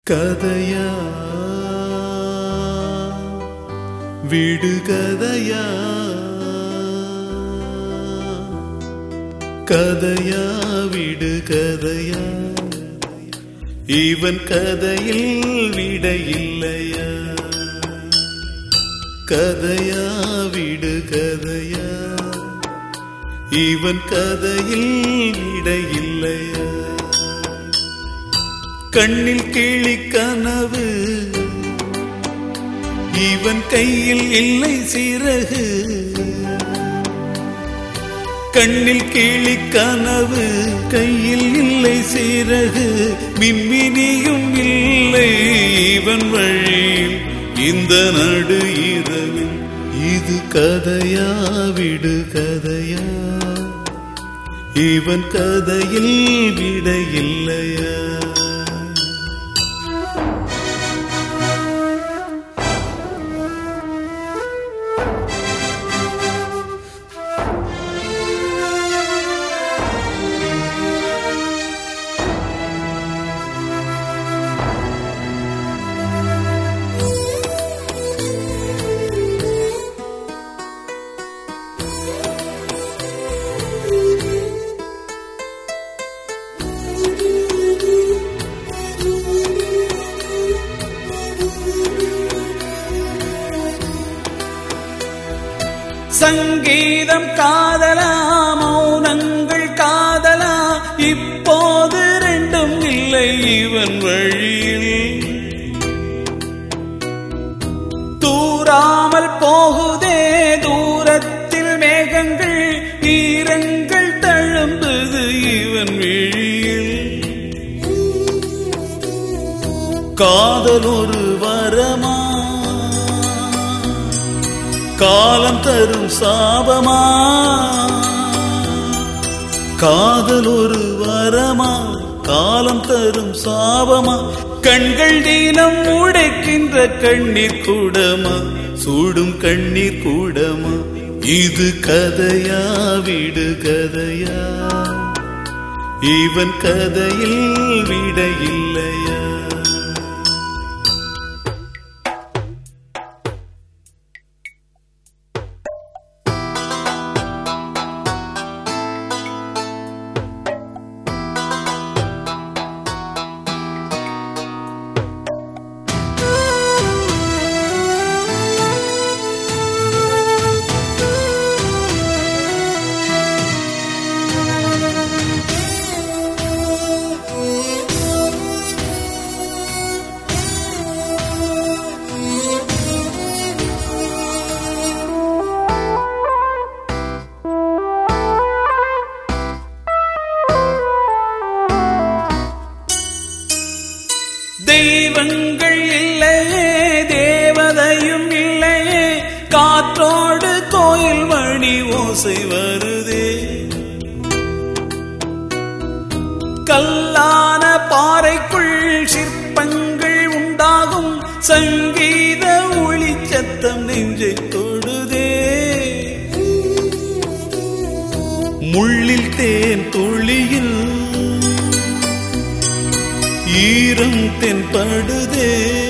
கதையா விடுகதையா கதையா விடுகதையா இவன் கதையில் விடையில்லையா கதையா விடுகதையா இவன் கதையில் விடையில்லையா கண்ணில் கிளி கனவு இவன் கையில் இல்லை சிறகு கண்ணில் கிளி கனவு கையில் இல்லை சிறகு மின்மினியும் இல்லை இவன் வழியில் இந்த நடு இரவில் இது கதையா விடு கதையா இவன் கதையில் விடையில்லையா சங்கீதம் காதலா மௌனங்கள் காதலா இப்போது ரெண்டும் இல்லை இவன் வழியில் தூராமல் போகுதே தூரத்தில் மேகங்கள் ஈரங்கள் தழும்புது இவன் விழியில் காதல் ஒரு வரமா காலம் தரும் சாபமா காதல் ஒரு வரமா காலம் தரும் சாபமா கண்கள் தினம் உடைக்கின்ற கண்ணீர் கூடமா சூடும் கண்ணீர் கூடமா இது கதையா விடு கதையா இவன் கதையில் விடையில்லையா தெய்வங்கள் இல்லையே தேவதையும் இல்லையே காற்றோடு கோயில் மணி ஓசை வருதே கல்லான பாறைக்குள் சிற்பங்கள் உண்டாகும் சங்கீத ஒளிச்சத்தம் நெஞ்சை தொடுதே முள்ளில் தேன் துளியில் ஈரம் தென்படுதே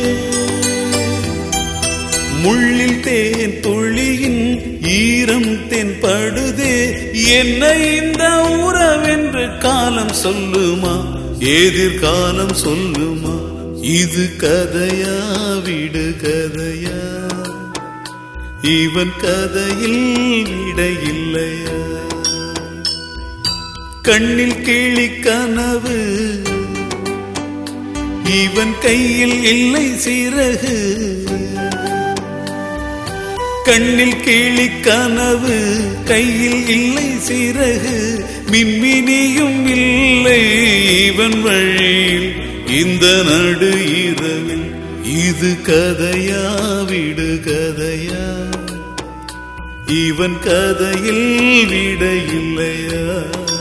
முள்ளில் தேன் துளியின் ஈரம் தென்படுதே என்ன இந்த உறவென்று காலம் சொல்லுமா எதிர்காலம் சொல்லுமா இது கதையா விடு கதையா இவன் கதையில் விடையில்லையா கண்ணில் கிளி கனவு இவன் கையில் இல்லை சிறகு கண்ணில் கிளி கனவு கையில் இல்லை சிறகு மின்மினியும் இல்லை இவன் வழியில் இந்த நடு இரவில் இது கதையா விடு கதையா இவன் கதையில் விடையில்லையா